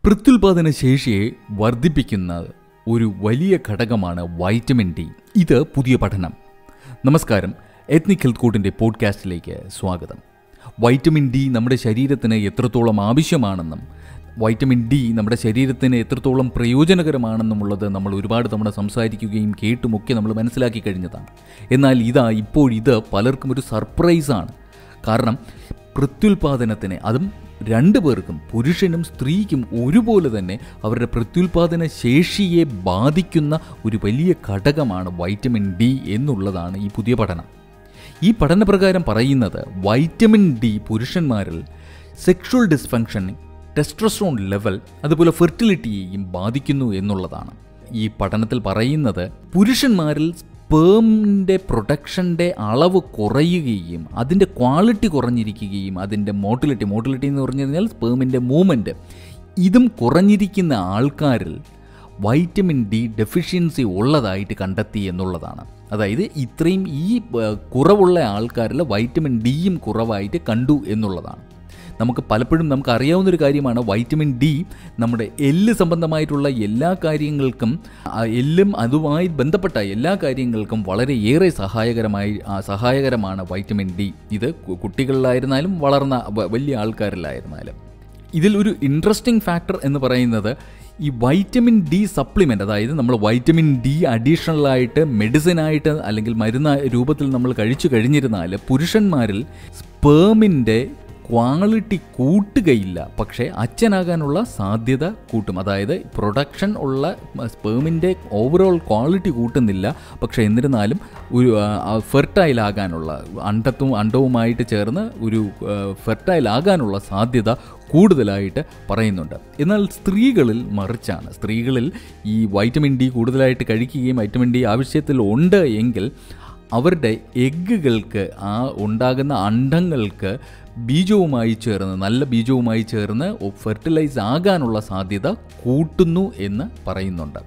പ്രത്യുൽപാദന ശേഷിയെ വർദ്ധിപ്പിക്കുന്ന ഒരു വലിയ ഘടകമാണ് വൈറ്റമിൻ ഡി ഇത് പുതിയ പഠനം നമസ്കാരം എത്നിക് ഹെൽത്ത് കോഡിൻ്റെ പോഡ്കാസ്റ്റിലേക്ക് സ്വാഗതം വൈറ്റമിൻ ഡി നമ്മുടെ ശരീരത്തിന് എത്രത്തോളം ആവശ്യമാണെന്നും വൈറ്റമിൻ ഡി നമ്മുടെ ശരീരത്തിന് എത്രത്തോളം പ്രയോജനകരമാണെന്നുമുള്ളത് നമ്മൾ ഒരുപാട് തവണ സംസാരിക്കുകയും കേട്ടുമൊക്കെ നമ്മൾ മനസ്സിലാക്കി കഴിഞ്ഞതാണ് എന്നാൽ ഇതാ ഇപ്പോൾ ഇത് പലർക്കും ഒരു സർപ്രൈസാണ് കാരണം പ്രത്യുൽപാദനത്തിന് അതും രണ്ടു പേർക്കും പുരുഷനും സ്ത്രീക്കും ഒരുപോലെ തന്നെ അവരുടെ പ്രത്യുൽപാദന ശേഷിയെ ബാധിക്കുന്ന ഒരു വലിയ ഘടകമാണ് വൈറ്റമിൻ ഡി എന്നുള്ളതാണ് ഈ പുതിയ പഠനം ഈ പഠനപ്രകാരം പറയുന്നത് വൈറ്റമിൻ ഡി പുരുഷന്മാരിൽ സെക്ഷുവൽ ഡിസ്ഫങ്ഷൻ ടെസ്ട്രസ്ട്രോൺ ലെവൽ അതുപോലെ ഫെർട്ടിലിറ്റിയെയും ബാധിക്കുന്നു എന്നുള്ളതാണ് ഈ പഠനത്തിൽ പറയുന്നത് പുരുഷന്മാരിൽ സ്പേമിൻ്റെ പ്രൊഡക്ഷൻ്റെ അളവ് കുറയുകയും അതിൻ്റെ ക്വാളിറ്റി കുറഞ്ഞിരിക്കുകയും അതിൻ്റെ മോട്ടിലിറ്റി മോട്ടിലിറ്റി എന്ന് പറഞ്ഞു കഴിഞ്ഞാൽ സ്പേമിൻ്റെ മൂവ്മെൻറ്റ് ഇതും കുറഞ്ഞിരിക്കുന്ന ആൾക്കാരിൽ വൈറ്റമിൻ ഡി ഡെഫിഷ്യൻസി ഉള്ളതായിട്ട് കണ്ടെത്തി എന്നുള്ളതാണ് അതായത് ഇത്രയും ഈ ഏർ, കുറവുള്ള ആൾക്കാരിൽ വൈറ്റമിൻ ഡിയും കുറവായിട്ട് കണ്ടു എന്നുള്ളതാണ് നമുക്ക് പലപ്പോഴും നമുക്ക് അറിയാവുന്ന ഒരു കാര്യമാണ് വൈറ്റമിൻ ഡി നമ്മുടെ എല്ല് സംബന്ധമായിട്ടുള്ള എല്ലാ കാര്യങ്ങൾക്കും ആ എല്ലും അതുമായി ബന്ധപ്പെട്ട എല്ലാ കാര്യങ്ങൾക്കും വളരെയേറെ സഹായകരമായി ആ, സഹായകരമാണ് വൈറ്റമിൻ ഡി ഇത് കു- കുട്ടികളിലായിരുന്നാലും വളർന്ന വ- വലിയ ആൾക്കാരിലായിരുന്നാലും ഇതിൽ ഒരു ഇൻട്രസ്റ്റിംഗ് ഫാക്ടർ എന്ന് പറയുന്നത് ഈ വൈറ്റമിൻ ഡി സപ്ലിമെൻ്റ് അതായത് നമ്മൾ വൈറ്റമിൻ ഡി അഡീഷണലായിട്ട് മെഡിസിനായിട്ട് അല്ലെങ്കിൽ മരുന്ന് രൂപത്തിൽ നമ്മൾ കഴിച്ചു കഴിഞ്ഞിരുന്നാൽ പുരുഷന്മാരിൽ സ്പേമിൻ്റെ ക്വാളിറ്റി കൂട്ടുകയില്ല പക്ഷേ അച്ഛനാകാനുള്ള സാധ്യത കൂട്ടും അതായത് പ്രൊഡക്ഷൻ ഉള്ള സ്പേമിൻ്റെ ഓവറോൾ ക്വാളിറ്റി കൂട്ടുന്നില്ല പക്ഷേ എന്നിരുന്നാലും ഒരു ഫെർട്ടൈൽ ആകാനുള്ള അണ്ടത്തും അണ്ടവുമായിട്ട് ചേർന്ന് ഒരു ഫെർട്ടൈൽ ആകാനുള്ള സാധ്യത കൂടുതലായിട്ട് പറയുന്നുണ്ട് എന്നാൽ സ്ത്രീകളിൽ മറിച്ചാണ് സ്ത്രീകളിൽ ഈ വൈറ്റമിൻ ഡി കൂടുതലായിട്ട് കഴിക്കുകയും വൈറ്റമിൻ ഡി ആവശ്യത്തിൽ ഉണ്ട് എങ്കിൽ അവരുടെ എഗ്ഗുകൾക്ക് ആ ഉണ്ടാകുന്ന അണ്ടങ്ങൾക്ക് ബീജവുമായി ചേർന്ന് നല്ല ബീജവുമായി ചേർന്ന് ഫെർട്ടിലൈസ് ആകാനുള്ള സാധ്യത കൂട്ടുന്നു എന്ന് പറയുന്നുണ്ട്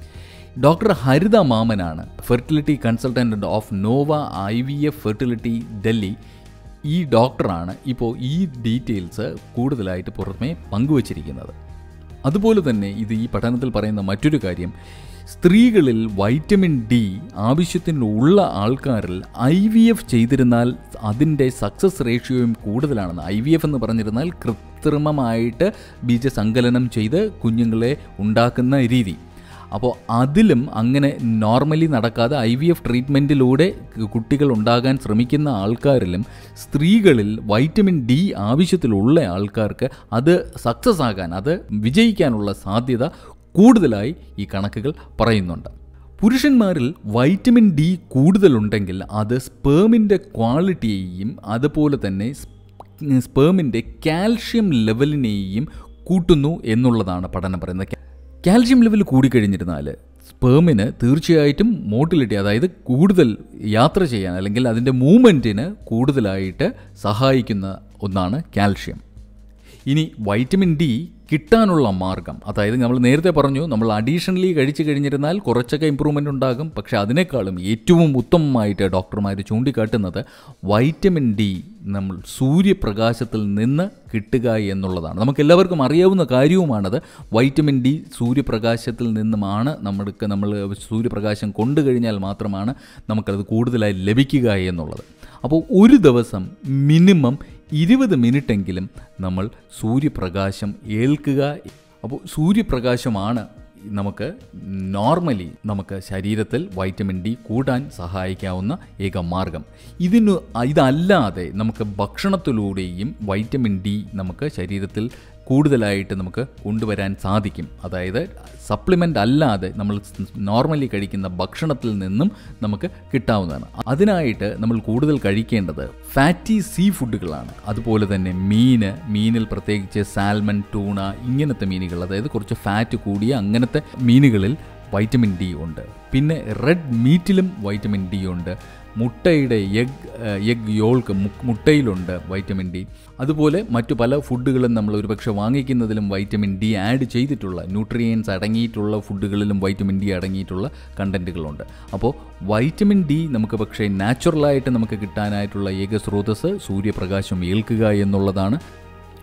ഡോക്ടർ ഹരിത മാമനാണ് fertility consultant of Nova I V F fertility Delhi ഈ ഡോക്ടറാണ് ഇപ്പോൾ ഈ ഡീറ്റെയിൽസ് കൂടുതലായിട്ട് പുറമേ പങ്കുവച്ചിരിക്കുന്നത് അതുപോലെ തന്നെ ഇത് ഈ പഠനത്തിൽ പറയുന്ന മറ്റൊരു കാര്യം സ്ത്രീകളിൽ വൈറ്റമിൻ ഡി ആവശ്യത്തിനുള്ള ആൾക്കാരിൽ ഐ വി എഫ് ചെയ്തിരുന്നാൽ അതിൻ്റെ സക്സസ് റേഷ്യോയും കൂടുതലാണെന്ന് ഐ വി എഫ് എന്ന് പറഞ്ഞിരുന്നാൽ കൃത്രിമമായിട്ട് ബീജസങ്കലനം ചെയ്ത് കുഞ്ഞുങ്ങളെ ഉണ്ടാക്കുന്ന രീതി അപ്പോൾ അതിലും അങ്ങനെ നോർമലി നടക്കാതെ ഐ വി എഫ് ട്രീറ്റ്മെൻറ്റിലൂടെ കുട്ടികൾ ഉണ്ടാകാൻ ശ്രമിക്കുന്ന ആൾക്കാരിലും സ്ത്രീകളിൽ വൈറ്റമിൻ ഡി ആവശ്യത്തിലുള്ള ആൾക്കാർക്ക് അത് സക്സസ് ആകാൻ അത് വിജയിക്കാനുള്ള സാധ്യത കൂടുതലായി ഈ കണക്കുകൾ പറയുന്നുണ്ട് പുരുഷന്മാരിൽ വൈറ്റമിൻ ഡി കൂടുതലുണ്ടെങ്കിൽ അത് സ്പേമിൻ്റെ ക്വാളിറ്റിയെയും അതുപോലെ തന്നെ സ്പേമിൻ്റെ കാൽഷ്യം ലെവലിനെയും കൂട്ടുന്നു എന്നുള്ളതാണ് പഠനം പറയുന്നത് കാൽഷ്യം ലെവൽ കൂടിക്കഴിഞ്ഞിരുന്നാൽ സ്പേമിന് തീർച്ചയായിട്ടും മോട്ടിലിറ്റി അതായത് കൂടുതൽ യാത്ര ചെയ്യാൻ അല്ലെങ്കിൽ അതിൻ്റെ മൂവ്മെൻറ്റിന് കൂടുതലായിട്ട് സഹായിക്കുന്ന ഒന്നാണ് കാൽഷ്യം ഇനി വൈറ്റമിൻ ഡി കിട്ടാനുള്ള മാർഗം അതായത് നമ്മൾ നേരത്തെ പറഞ്ഞു നമ്മൾ അഡീഷണലി കഴിച്ചു കഴിഞ്ഞിരുന്നാൽ കുറച്ചൊക്കെ ഇമ്പ്രൂവ്മെൻ്റ് ഉണ്ടാകും പക്ഷേ അതിനേക്കാളും ഏറ്റവും ഉത്തമമായിട്ട് ഡോക്ടർമാർ ചൂണ്ടിക്കാട്ടുന്നത് വൈറ്റമിൻ ഡി നമ്മൾ സൂര്യപ്രകാശത്തിൽ നിന്ന് കിട്ടുക എന്നുള്ളതാണ് നമുക്ക് എല്ലാവർക്കും അറിയാവുന്ന കാര്യവുമാണത് വൈറ്റമിൻ ഡി സൂര്യപ്രകാശത്തിൽ നിന്നുമാണ് നമ്മൾക്ക് നമ്മൾ സൂര്യപ്രകാശം കൊണ്ടു കഴിഞ്ഞാൽ മാത്രമാണ് നമുക്കത് കൂടുതലായി ലഭിക്കുക എന്നുള്ളത് അപ്പോൾ ഒരു ദിവസം മിനിമം ഇരുപത് മിനിറ്റെങ്കിലും നമ്മൾ സൂര്യപ്രകാശം ഏൽക്കുക അപ്പോൾ സൂര്യപ്രകാശമാണ് നമുക്ക് നോർമലി നമുക്ക് ശരീരത്തിൽ വൈറ്റമിൻ ഡി കൂട്ടാൻ സഹായിക്കാവുന്ന ഏക മാർഗം ഇതിന് ഇതല്ലാതെ നമുക്ക് ഭക്ഷണത്തിലൂടെയും വൈറ്റമിൻ ഡി നമുക്ക് ശരീരത്തിൽ കൂടുതലായിട്ട് നമുക്ക് കൊണ്ടുവരാൻ സാധിക്കും അതായത് സപ്ലിമെൻ്റ് അല്ലാതെ നമ്മൾ നോർമലി കഴിക്കുന്ന ഭക്ഷണത്തിൽ നിന്നും നമുക്ക് കിട്ടാവുന്നതാണ് അതിനായിട്ട് നമ്മൾ കൂടുതൽ കഴിക്കേണ്ടത് ഫാറ്റി സീ ഫുഡുകളാണ് അതുപോലെ തന്നെ മീന് മീനിൽ പ്രത്യേകിച്ച് സാൽമൺ ടൂണ ഇങ്ങനത്തെ മീനുകൾ അതായത് കുറച്ച് ഫാറ്റ് കൂടിയ അങ്ങനത്തെ മീനുകളിൽ വൈറ്റമിൻ ഡി ഉണ്ട് പിന്നെ റെഡ് മീറ്റിലും വൈറ്റമിൻ ഡി ഉണ്ട് മുട്ടയുടെ എഗ് എഗ് യോൾക്ക് മു- മുട്ടയിലുണ്ട് വൈറ്റമിൻ ഡി അതുപോലെ മറ്റു പല ഫുഡുകളും നമ്മൾ ഒരുപക്ഷെ വാങ്ങിക്കുന്നതിലും വൈറ്റമിൻ ഡി ആഡ് ചെയ്തിട്ടുള്ള ന്യൂട്രിയൻസ് അടങ്ങിയിട്ടുള്ള ഫുഡുകളിലും വൈറ്റമിൻ ഡി അടങ്ങിയിട്ടുള്ള കണ്ടൻറ്റുകളുണ്ട് അപ്പോൾ വൈറ്റമിൻ ഡി നമുക്ക് പക്ഷേ നാച്ചുറലായിട്ട് നമുക്ക് കിട്ടാനായിട്ടുള്ള ഏക സ്രോതസ് സൂര്യപ്രകാശം ഏൽക്കുക എന്നുള്ളതാണ്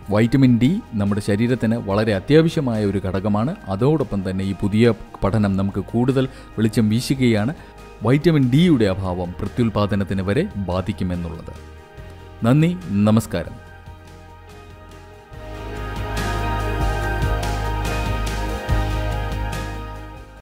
വൈറ്റമിൻ ഡി നമ്മുടെ ശരീരത്തിന് വളരെ അത്യാവശ്യമായ ഒരു ഘടകമാണ് അതോടൊപ്പം തന്നെ ഈ പുതിയ പഠനം നമുക്ക് കൂടുതൽ വെളിച്ചം വീശുകയാണ് വൈറ്റമിൻ ഡിയുടെ അഭാവം പ്രത്യുൽപാദനത്തിന് വരെ ബാധിക്കുമെന്നുള്ളത് നന്ദി നമസ്കാരം